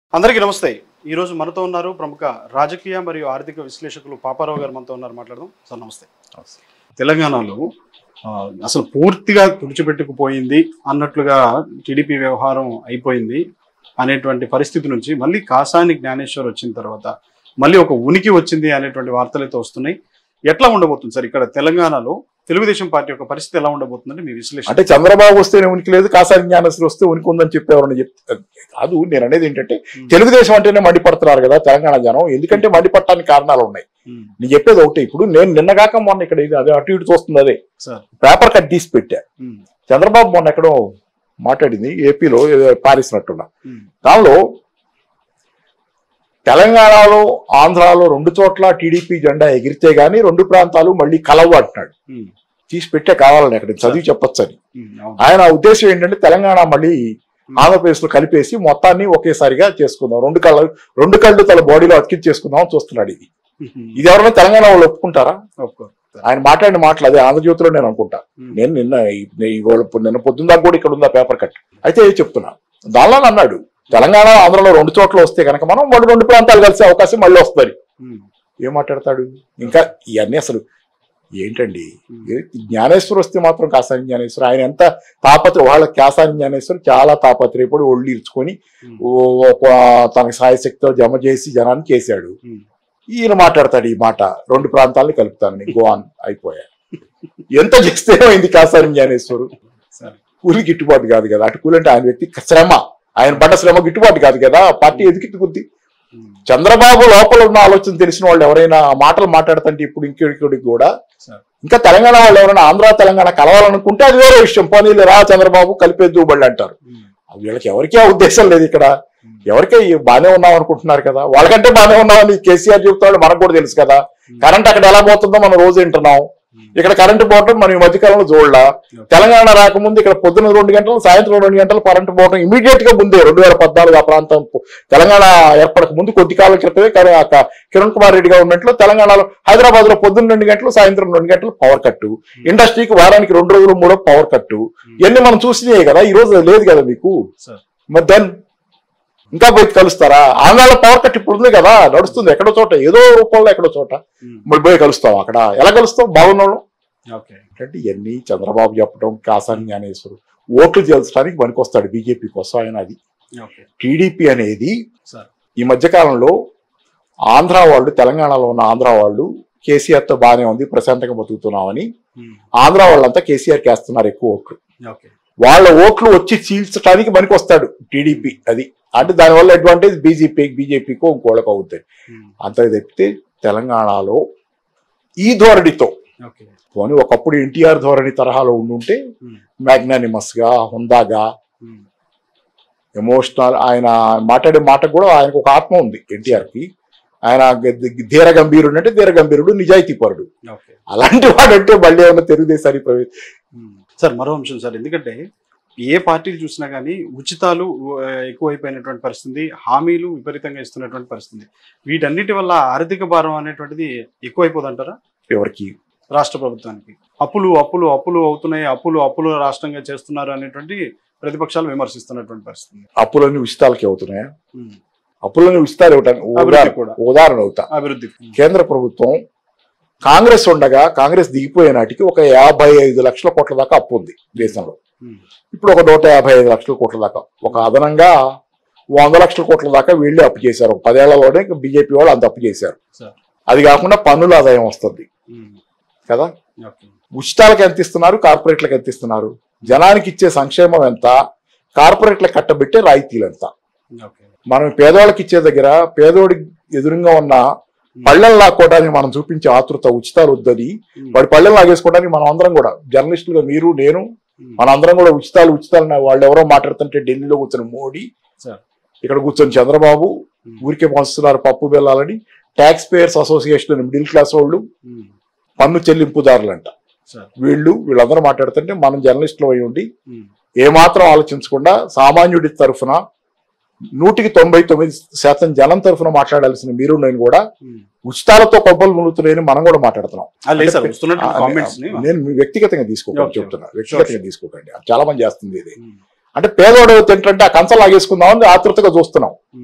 అందరికీ నమస్తే ఈ రోజు మనతో ఉన్నారు ప్రముఖ రాజకీయ మరియు ఆర్థిక విశ్లేషకులు పాపారావు గారు మనతో ఉన్నారు మాట్లాడదాం సార్ నమస్తే తెలంగాణలో ఆ, అసలు పూర్తిగా తుడిచిపెట్టుకుపోయింది అన్నట్లుగా టీడీపీ వ్యవహారం అయిపోయింది అనేటువంటి పరిస్థితి నుంచి మళ్ళీ కాసాని జ్ఞానేశ్వర్ వచ్చిన తర్వాత మళ్ళీ ఒక ఉనికి వచ్చింది అనేటువంటి వార్తలు అయితే వస్తున్నాయి ఎట్లా ఉండబోతుంది సార్ ఇక్కడ తెలంగాణలో తెలుగుదేశం పార్టీ యొక్క పరిస్థితి ఎలా ఉండబోతుందంటే మీ విశ్లేషణ అంటే చంద్రబాబు వస్తేనే ఉనికి లేదు కాసాని జ్ఞానశ్రీ వస్తే ఉనికి ఉందని చెప్పి ఎవరైనా చెప్తే కాదు నేను అనేది ఏంటంటే తెలుగుదేశం అంటేనే మండిపడుతున్నారు కదా తెలంగాణ జనం ఎందుకంటే మండిపడటానికి కారణాలు ఉన్నాయి ఉమ్, నేను చెప్పేది ఒకటే ఇప్పుడు నేను నిన్నగాక మొన్న ఇక్కడ ఇది అదే అటు ఇటు చూస్తుంది అదే సార్ పేపర్ కట్ తీసి పెట్టా ఉమ్, చంద్రబాబు మొన్న ఎక్కడో మాట్లాడింది ఏపీలో ఏదో పారిస్తున్నట్టున్నా ఉమ్, దానిలో తెలంగాణలో ఆంధ్రాలో రెండు చోట్ల టీడీపీ జెండా ఎగిరితే గానీ రెండు ప్రాంతాలు మళ్ళీ కలవు అంటున్నాడు ఉమ్, తీసి పెట్టే కావాలని అక్కడ చదివి చెప్పొచ్చు అని ఉమ్, అవును. ఆయన ఉద్దేశం ఏంటంటే తెలంగాణ మళ్ళీ ఆంధ్రప్రదేశ్ లో కలిపేసి మొత్తాన్ని ఒకేసారిగా చేసుకుందాం రెండు కళ్ళు రెండు కళ్ళు తన బాడీలో అతికించేసుకుందాం అని చూస్తున్నాడు ఇది ఉమ్, ఇది ఎవరైనా తెలంగాణ వాళ్ళు ఒప్పుకుంటారా ఒప్పుకో. ఆయన మాట్లాడిన మాటలు అదే ఆంధ్రజ్యోతిలో నేను అనుకుంటా ఉమ్, నేను నిన్న ఈ- ఇవాళ పొ- నిన్న పొద్దున్న దాకా కూడా ఇక్కడ ఉందా పేపర్ కట్ అయితే చెప్తున్నా దానిలో అన్నాడు తెలంగాణ ఆంధ్రలో రెండు చోట్ల వస్తే కనుక మనం వాళ్ళు రెండు ప్రాంతాలు కలిసే అవకాశం మళ్ళీ వస్తుంది ఉమ్, ఏం మాట్లాడతాడు ఇంకా ఇవన్నీ అసలు ఏంటండి ఉమ్. ఏ- జ్ఞానేశ్వర్ వస్తే మాత్రం కాసాని జ్ఞానేశ్వర్ ఆయన ఎంత తాపత్ర వాళ్ళ కాసాని జ్ఞానేశ్వర్ చాలా తాపత్రయపడి ఒళ్ళు ఇరుచుకొని ఉమ్, ఓ- ఒక తనకి సాయశక్తితో జమ చేసి జనాన్ని చేశాడు ఉమ్. ఈయన మాట్లాడతాడు ఈ మాట రెండు ప్రాంతాలని కలుపుతానని గోవాన్ అయిపోయా ఎంత చేస్తే అయింది కాసాని జ్ఞానేశ్వరు సరే కూలి గిట్టుబాటు కాదు కదా అటు కూలి అంటే ఆయన వ్యక్తి శ్రమ ఆయన పడ్డ శ్రమ గిట్టుబాటు కాదు కదా పార్టీ ఎదుగుతుంది ఉమ్, చంద్రబాబు లోపల ఉన్న ఆలోచన తెలిసిన వాళ్ళు ఎవరైనా ఆ మాటలు మాట్లాడుతుంటే ఇప్పుడు ఇంకొకటికి కూడా సరే ఇంకా తెలంగాణ వాళ్ళు ఎవరైనా ఆంధ్ర తెలంగాణ కలవాలనుకుంటే అది వేరే విషయం పోనీలే రా చంద్రబాబు కలిపేద్దు బళ్ళు అంటారు ఉమ్, వీళ్ళకి ఎవరికీ ఆ ఉద్దేశం లేదు ఇక్కడ ఎవరికే ఈ బానే ఉన్నాం అనుకుంటున్నారు కదా వాళ్ళకంటే బానే ఉన్నామని కేసీఆర్ చెబుతాడు మనకు కూడా తెలుసు కదా కరెంట్ అక్కడ ఎలా పోతుందో మనం రోజు వింటున్నాం ఉమ్, ఇక్కడ కరెంటు పోవటం మనం ఈ మధ్యకాలంలో చూడలా తెలంగాణ రాకముందు ఇక్కడ పొద్దున రెండు గంటలు సాయంత్రం రెండు గంటలు కరెంటు పోవటం ఇమీడియట్ గా ముందే రెండు వేల పద్నాలుగు ఆ ప్రాంతం పు- తెలంగాణ ఏర్పడక ముందు కొద్ది కాలం క్రితమే కర- ఆ క- కిరణ్ కుమార్ రెడ్డి గా ఉన్నట్లు తెలంగాణలో హైదరాబాద్ లో పొద్దున్న రెండు గంటలు సాయంత్రం రెండు గంటలు పవర్ కట్టు ఇండస్ట్రీకి వారానికి రెండు రోజులు మూడో పవర్ కట్టు ఇవన్నీ మనం చూసినాయి కదా ఈ రోజు లేదు కదా మీకు సరే మరి దెన్ ఇంకా పోయి కలుస్తారా ఆంధ్రాలో పవర్ కట్ ఇప్పుడు ఉంది కదా నడుస్తుంది ఎక్కడో చోట ఏదో రూపంలో ఎక్కడో చోట ఉమ్, మరి పోయి కలుస్తాం అక్కడ ఎలా కలుస్తాం బాగున్నాడు ఓకే అంటే ఇవన్నీ చంద్రబాబు చెప్పడం కాసాని జ్ఞానేశ్వరు ఓట్లు చేల్చడానికి పనికొస్తాడు బీజేపీ కోసం ఆయన అది ఓకే టీడీపీ అనేది సరే ఈ మధ్య కాలంలో ఆంధ్ర వాళ్ళు తెలంగాణలో ఉన్న ఆంధ్ర వాళ్ళు కేసీఆర్ తో బాగానే ఉంది ప్రశాంతంగా బతుకుతున్నామని ఉమ్, ఆంధ్ర వాళ్ళంతా కేసీఆర్ కి వేస్తున్నారు ఎక్కువ ఓట్లు ఓకే వాళ్ళ ఓట్లు వచ్చి చీల్చడానికి పనికొస్తాడు టీడీపీ అది అంటే దానివల్ల అడ్వాంటేజ్ బీజేపీ బీజేపీకో ఇంకోళ్ళకి అవుతాయి ఉమ్, అంత తప్పితే తెలంగాణలో ఈ ధోరణితో ఓకే పోనీ ఒకప్పుడు ఎన్టీఆర్ ధోరణి తరహాలో ఉండుంటే ఉమ్, మ్యాగ్నానిమస్ గా హుందాగా ఉమ్, ఎమోషనల్ ఆయన మాట్లాడే మాట కూడా ఆయనకు ఒక ఆత్మ ఉంది ఎన్టీఆర్ కి ఆయన గ- ధీర గంభీరుడు అంటే ధీర గంభీరుడు నిజాయితీ పరుడు ఓకే అలాంటి వాడు అంటే మళ్ళీ ఏమన్నా తెలుగుదేశానికి ప్రవే ఉమ్. సార్ మరో అంశం సార్ ఎందుకంటే ఏ పార్టీలు చూసినా కానీ ఉచితాలు ఆ, ఎక్కువైపోయినటువంటి పరిస్థితి హామీలు విపరీతంగా ఇస్తున్నటువంటి పరిస్థితి వీటన్నిటి వల్ల ఆర్థిక భారం అనేటువంటిది ఎక్కువైపోదంటారా ఎవరికి రాష్ట్ర ప్రభుత్వానికి అప్పులు అప్పులు అప్పులు అవుతున్నాయి అప్పులు అప్పులు రాష్ట్రంగా చేస్తున్నారు అనేటువంటి ప్రతిపక్షాలు విమర్శిస్తున్నటువంటి పరిస్థితి అప్పులన్నీ ఉచితాలకి అవుతున్నాయా ఉమ్. అప్పులన్నీ ఉచితాలు ఇవ్వటానికి అభివృద్ధి ఉదాహరణ కూడా ఉదాహరణ అవుతా అభివృద్ధి కేంద్ర ప్రభుత్వం కాంగ్రెస్ ఉండగా కాంగ్రెస్ దిగిపోయే నాటికి ఒక యాభై ఐదు లక్షల కోట్ల దాకా అప్పు ఉంది దేశంలో ఉమ్. ఇప్పుడు ఒక నూట యాభై ఐదు లక్షల కోట్ల దాకా ఒక అదనంగా వంద లక్షల కోట్ల దాకా వీళ్ళే అప్పు చేశారు ఒక పదేళ్లలోనే బీజేపీ వాళ్ళు అంత అప్పు చేశారు సార్ అది కాకుండా పన్నుల ఆదాయం వస్తుంది ఉమ్. కదా ఓకే ఉచితాలకు ఎంత ఇస్తున్నారు కార్పొరేట్లకు ఎంత ఇస్తున్నారు జనానికి ఇచ్చే సంక్షేమం ఎంత కార్పొరేట్లకు కట్టబెట్టే రాయితీలు ఎంత ఓకే మనం పేదవాళ్ళకి ఇచ్చే దగ్గర పేదోడి ఎదురుగా ఉన్న పళ్ళెం లాక్కోవడానికి మనం చూపించే ఆతృత ఉచితాలు వద్దని ఉమ్. వాడి పళ్ళెం లాగేసుకోవడానికి మనం అందరం కూడా జర్నలిస్టులుగా మీరు నేను ఉమ్. మనందరం కూడా ఉచితాలు ఉచితాలు అని వాళ్ళు ఎవరో మాట్లాడుతుంటే ఢిల్లీలో కూర్చొని మోడీ సార్ ఇక్కడ కూర్చొని చంద్రబాబు ఉమ్. ఊరికే పంచుతున్నారు పప్పు బెల్లాలని tax payers association middle class వాళ్ళు ఉమ్. పన్ను చెల్లింపుదారులంట సార్ వీళ్ళు వీళ్ళందరూ మాట్లాడుతుంటే మనం జర్నలిస్టులు అయి ఉండి ఉమ్. ఏమాత్రం ఆలోచించకుండా సామాన్యుడి తరఫున నూటికి తొంభై తొమ్మిది శాతం జనం తరఫున మాట్లాడాల్సిన మీరు నేను కూడా ఉమ్. ఉచితాలతో కొబ్బలు మునుగుతున్నాయని మనం కూడా మాట్లాడుతున్నాం ఆ, లేదు సార్ అంటే- వస్తున్నట్టు ఆ, కామెంట్స్ ని నేను మీ వ్యక్తిగతంగా తీసుకోకండి ఓకే, చెప్తున్నా ఓకే. వ్యక్తిగతంగా తీసుకోకండి చాలా మంది చేస్తుంది ఇది ఉమ్. అంటే పేదవాడు తింటుంటే ఆ కంచం లాగేసుకుందామని ఆతృతగా చూస్తున్నాం ఉమ్.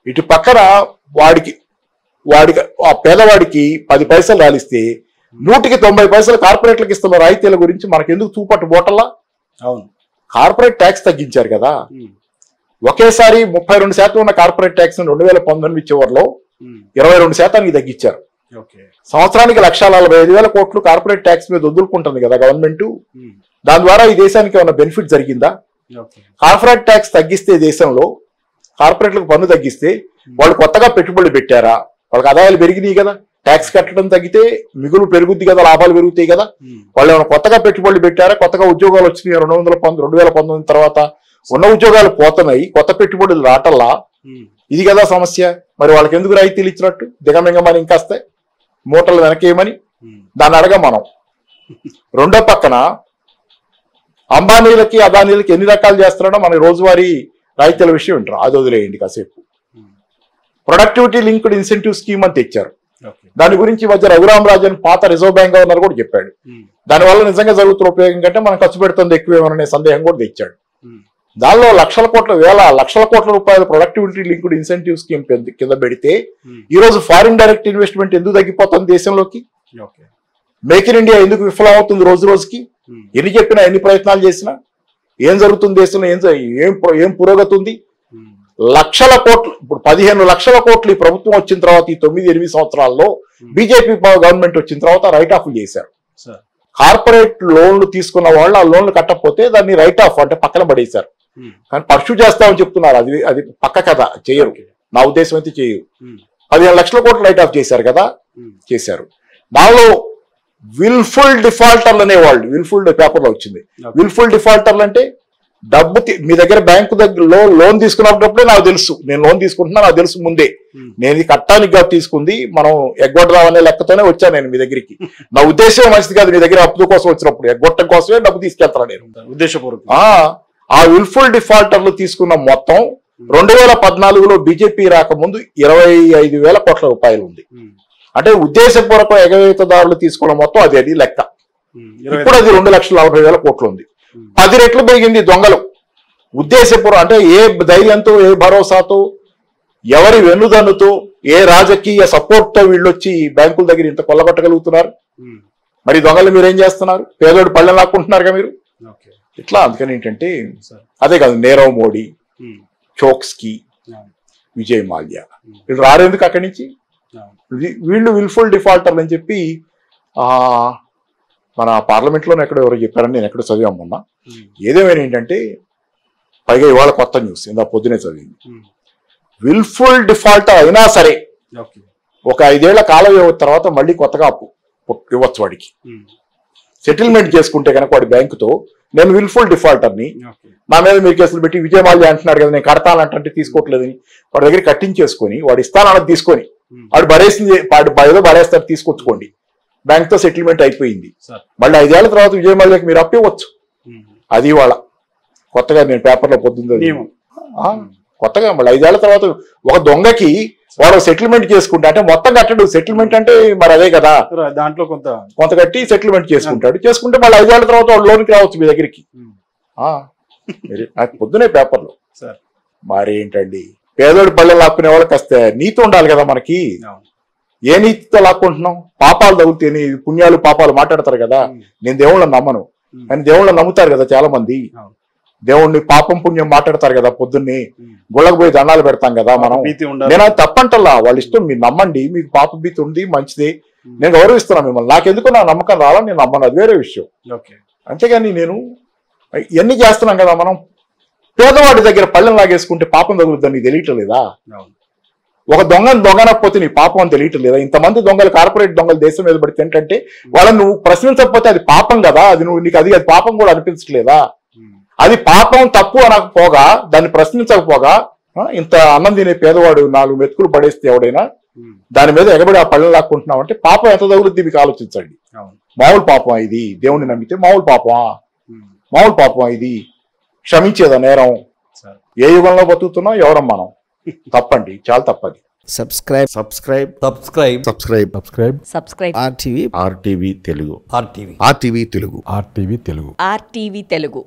ఇటు పక్కన వాడికి వాడికి ఆ పేదవాడికి పది పైసలు రాలిస్తే నూటికి తొంభై పైసలు కార్పొరేట్లకు ఇస్తున్న రాయితీల గురించి మనకెందుకు చూపట్టు బోటల్లా అవును కార్పొరేట్ ట్యాక్స్ తగ్గించారు కదా ఉమ్, ఒకేసారి ముప్పై రెండు శాతం ఉన్న కార్పొరేట్ ట్యాక్స్ రెండు వేల పంతొమ్మిది చివరిలో ఉమ్, ఇరవై రెండు శాతానికి తగ్గించారు ఓకే సంవత్సరానికి లక్ష నలభై ఐదు వేల కోట్లు కార్పొరేట్ ట్యాక్స్ మీద వదులుకుంటుంది కదా గవర్నమెంట్ ఉమ్, దాని ద్వారా ఈ దేశానికి ఏమైనా బెనిఫిట్ జరిగిందా ఓకే కార్పొరేట్ ట్యాక్స్ తగ్గిస్తే దేశంలో కార్పొరేట్లకు పన్ను తగ్గిస్తే వాళ్ళు కొత్తగా పెట్టుబడులు పెట్టారా వాళ్ళకి ఆదాయాలు పెరిగినాయి కదా ట్యాక్స్ కట్టడం తగ్గితే మిగులు పెరుగుద్ది కదా లాభాలు పెరుగుతాయి కదా ఉమ్, వాళ్ళు ఏమైనా కొత్తగా పెట్టుబడులు పెట్టారా కొత్తగా ఉద్యోగాలు వచ్చినాయి రెండు వందల పంతొమ్మిది రెండు వేల పంతొమ్మిది తర్వాత ఉన్న ఉద్యోగాలు పోతున్నాయి కొత్త పెట్టుబడులు రావటల్లా ఉమ్, ఇది కదా సమస్య మరి వాళ్ళకి ఎందుకు రాయితీలు ఇచ్చినట్టు దిగమింగమని ఇంకాస్తే మూటలు వెనకేయమని ఉమ్, దాన్ని అడగ మనం రెండో పక్కన అంబానీలకి అదానీలకి ఎన్ని రకాలు చేస్తున్నాడో మన రోజువారీ రాయితీల విషయం వింటారు అది వదిలేయండి కాసేపు ఉమ్, ప్రొడక్టివిటీ లింక్డ్ ఇన్సెంటివ్ స్కీమ్ అని తెచ్చారు ఓకే దాని గురించి ఈ మధ్య రఘురామ్ రాజన్ పాత రిజర్వ్ బ్యాంక్ గవర్నర్ కూడా చెప్పాడు ఉమ్, దానివల్ల నిజంగా జరుగుతున్న ఉపయోగం కంటే మనం ఖర్చు పెడుతుంది ఎక్కువేమోననే సందేహం కూడా తెచ్చాడు ఉమ్, దానిలో లక్షల కోట్ల వేల లక్షల కోట్ల రూపాయల ప్రొడక్టివిటీ లింక్డ్ ఇన్సెంటివ్ స్కీమ్ కింద- కింద పెడితే ఉమ్, ఈ రోజు ఫారిన్ డైరెక్ట్ ఇన్వెస్ట్మెంట్ ఎందుకు తగ్గిపోతుంది దేశంలోకి ఓకే మేక్ ఇన్ ఇండియా ఎందుకు విఫలం అవుతుంది రోజు రోజుకి ఉమ్, ఎన్ని చెప్పినా ఎన్ని ప్రయత్నాలు చేసినా ఏం జరుగుతుంది దేశంలో ఏం జ- ఏం ప్ర- ఏం పురోగతి ఉంది ఉమ్, లక్షల కోట్లు ఇప్పుడు పదిహేను లక్షల కోట్లు ఈ ప్రభుత్వం వచ్చిన తర్వాత ఈ తొమ్మిది ఎనిమిది సంవత్సరాల్లో బీజేపీ గవర్నమెంట్ వచ్చిన తర్వాత రైట్ ఆఫ్ చేశారు సార్ కార్పొరేట్ లోన్లు తీసుకున్న వాళ్ళు ఆ లోన్లు కట్టకపోతే దాన్ని రైట్ ఆఫ్ అంటే పక్కన పడేశారు ఉమ్, కానీ పర్సూ చేస్తామని చెప్తున్నారు అది అది పక్క కథ చేయరు ఓకే నా ఉద్దేశం అయితే చేయరు ఉమ్, పదిహేను లక్షల కోట్లు రైట్ ఆఫ్ చేశారు కదా ఉమ్, చేశారు దానిలో విల్ఫుల్ డిఫాల్టర్లు అనేవాళ్ళు విల్ఫుల్ పేపర్లో వచ్చింది ఓకే. విల్ఫుల్ డిఫాల్టర్లు అంటే డబ్బు తీ- మీ దగ్గర బ్యాంకు దగ్గర లో- లోన్ తీసుకున్నప్పుడే నాకు తెలుసు నేను లోన్ తీసుకుంటున్నా నాకు తెలుసు ముందే ఉమ్, నేను ఇది కట్టానికి కాదు తీసుకుంది మనం ఎగ్గొట్టదాం అనే లెక్కతోనే వచ్చాను నేను మీ దగ్గరికి నా ఉద్దేశం మంచిది కాదు మీ దగ్గర అప్పు కోసం వచ్చినప్పుడు ఎగ్గొట్టడం కోసమే డబ్బు తీసుకెళ్తాను నేను ఉద్దేశపూర్వకం ఆ ఆ విల్ఫుల్ డిఫాల్టర్లు తీసుకున్న మొత్తం రెండు వేల పద్నాలుగులో బీజేపీ రాకముందు ఇరవై ఐదు వేల కోట్ల రూపాయలు ఉంది ఉమ్, అంటే ఉద్దేశపూర్వక ఎగవేతదారులు తీసుకోవడం మొత్తం అది అది లెక్క ఉమ్, ఇరవై ఇప్పుడు అది రెండు లక్షల నలభై వేల కోట్లు ఉంది ఉమ్, పది రెట్లు పెరిగింది దొంగలు ఉద్దేశపూర్వం అంటే ఏ ధైర్యంతో ఏ భరోసాతో ఎవరి వెన్నుదన్నుతో ఏ రాజకీయ సపోర్ట్ తో వీళ్ళు వచ్చి బ్యాంకుల దగ్గర ఇంత కొల్లగొట్టగలుగుతున్నారు ఉమ్, మరి దొంగలు మీరు ఏం చేస్తున్నారు పేదోడు పళ్ళెం లాక్కుంటున్నారుగా మీరు ఓకే ఇట్లా అందుకని ఏంటంటే సార్ అదే కాదు నీరవ్ మోడీ ఉమ్, చోక్స్కి అవును, విజయ్ మాల్యా ఉమ్, వీళ్ళు రారేందుకు అక్కడి నుంచి అవును, వీ- వీళ్ళు విల్ఫుల్ డిఫాల్టర్లు అని చెప్పి ఆ మన పార్లమెంట్లోనే ఎక్కడో ఎవరో చెప్పారని నేను ఎక్కడో చదివాం మొన్న ఉమ్, ఏదేమైనా ఏంటంటే పైగా ఇవాళ కొత్త న్యూస్ ఇందా పొద్దునే చదివింది ఉమ్, విల్ఫుల్ డిఫాల్టర్ అయినా సరే ఓకే ఒక ఐదేళ్ల కాల వ్యవధి తర్వాత మళ్ళీ కొత్తగా అప్పు పుట్- ఇవ్వచ్చు వాడికి ఉమ్, సెటిల్మెంట్ చేసుకుంటే కనుక వాడి బ్యాంకుతో నేను విల్ఫుల్ డిఫాల్టర్ని ఓకే నా మీద మీరు కేసులు పెట్టి విజయమాల్య అంటున్నాడు కదా నేను కడతానంటే తీసుకోవట్లేదని వాడి దగ్గర కట్టించేసుకొని వాడు ఇస్తానన్నది తీసుకొని ఉమ్, వాడు బరేసింది వాడు ఏదో బరేస్తారు తీసుకొచ్చుకోండి బ్యాంక్ తో సెటిల్మెంట్ అయిపోయింది సార్ మళ్ళీ ఐదేళ్ల తర్వాత విజయమాల్యకి మీరు అప్పివ్వచ్చు ఉమ్, అది వాళ్ళ కొత్తగా నేను పేపర్లో పొద్దుంది నియమం ఆ, కొత్తగా మళ్ళీ ఐదేళ్ల తర్వాత ఒక దొంగకి వాడు సెటిల్మెంట్ చేసుకుంటా అంటే మొత్తం కట్టడు సెటిల్మెంట్ అంటే మరి అదే కదా రా- దాంట్లో కొంత కొంత కట్టి సెటిల్మెంట్ చేసుకుంటాడు చేసుకుంటే మళ్ళీ ఐదేళ్ల తర్వాత వాడు లోన్కి రావచ్చు మీ దగ్గరికి ఉమ్, ఆ, మరి నాకు పొద్దునే పేపర్లో సార్ మరి ఏంటండి పేదోడి పళ్ళెలు లాక్కునే వాళ్ళకి కాస్త నీతి ఉండాలి కదా మనకి అవును ఏ నీతితో లాక్కుంటున్నాం పాపాలు తగులుతే నీ పుణ్యాలు పాపాలు మాట్లాడతారు కదా ఉమ్, నేను దేవుళ్ళని నమ్మను ఉమ్, కానీ దేవుళ్ళని నమ్ముతారు కదా చాలా మంది అవును. దేవుణ్ణి పాపం పుణ్యం మాట్లాడతారు కదా పొద్దున్నే ఉమ్, గుళ్ళకు పోయి దండాలు పెడతాం కదా మనం భీతి ఉండాలి నేను అది తప్పంటల్లా వాళ్ళ ఇష్టం మీరు నమ్మండి మీకు పాప భీతి ఉంది మంచిది నేను గౌరవిస్తున్నాను మిమ్మల్ని నాకెందుకు నా నమ్మకం రావాలని నేను నమ్మను అది వేరే విషయం ఓకే అంతేగాని నేను ఇవన్నీ చేస్తున్నాం కదా మనం పేదవాడి దగ్గర పళ్ళెం లాగేసుకుంటే పాపం తగులుద్దని నీకు తెలియటలేదా అవును ఒక దొంగను దొంగనకపోతే నీ పాపం అని తెలియటలేదా ఇంతమంది దొంగలు కార్పొరేట్ దొంగలు దేశం మీద పడితే ఏంటంటే వాళ్ళని నువ్వు ప్రశ్నించకపోతే అది పాపం కదా అది నువ్వు నీకు అది అది పాపం కూడా అనిపించట్లేదా ఉమ్, అది పాపం తప్పు అనకపోగా దాన్ని ప్రశ్నించకపోగా ఆ, ఇంత అన్నం తినే పేదవాడు నాలుగు మెతుకులు పడేస్తే ఎవడైనా ఉమ్, దాని మీద ఎగబడి ఆ పళ్ళెం లాక్కుంటున్నావు అంటే పాపం ఎంత తగులుద్ది మీకు ఆలోచించండి అవును మామూలు పాపం ఇది దేవుణ్ణి నమ్మితే మామూలు పాపమా ఉమ్, మామూలు పాపం ఇది క్షమించేదా నేరం సార్ ఏ యుగంలో బతుకుతున్నాం ఎవరం మనం తప్పండి చాలా తప్పది subscribe subscribe subscribe subscribe subscribe subscribe RTV RTV Telugu RTV RTV Telugu RTV Telugu RTV Telugu